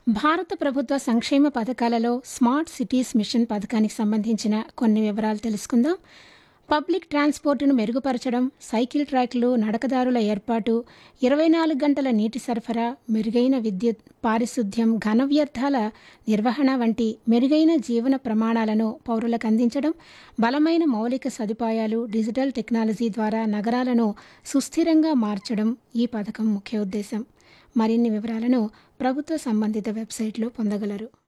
భారత ప్రభుత్వ సంక్షేమ పథకాలలో స్మార్ట్ సిటీస్ మిషన్ పథకానికి సంబంధించిన కొన్ని వివరాలు తెలుసుకుందాం పబ్లిక్ ట్రాన్స్పోర్టును మెరుగుపరచడం సైకిల్ ట్రాక్లు నడకదారుల ఏర్పాటు ఇరవై నాలుగు గంటల నీటి సరఫరా మెరుగైన విద్యుత్ పారిశుద్ధ్యం ఘన వ్యర్థాల నిర్వహణ వంటి మెరుగైన జీవన ప్రమాణాలను పౌరులకు అందించడం బలమైన మౌలిక సదుపాయాలు డిజిటల్ టెక్నాలజీ ద్వారా నగరాలను సుస్థిరంగా మార్చడం ఈ పథకం ముఖ్య ఉద్దేశం మరిన్ని వివరాలను ప్రభుత్వ సంబంధిత వెబ్సైట్లో పొందగలరు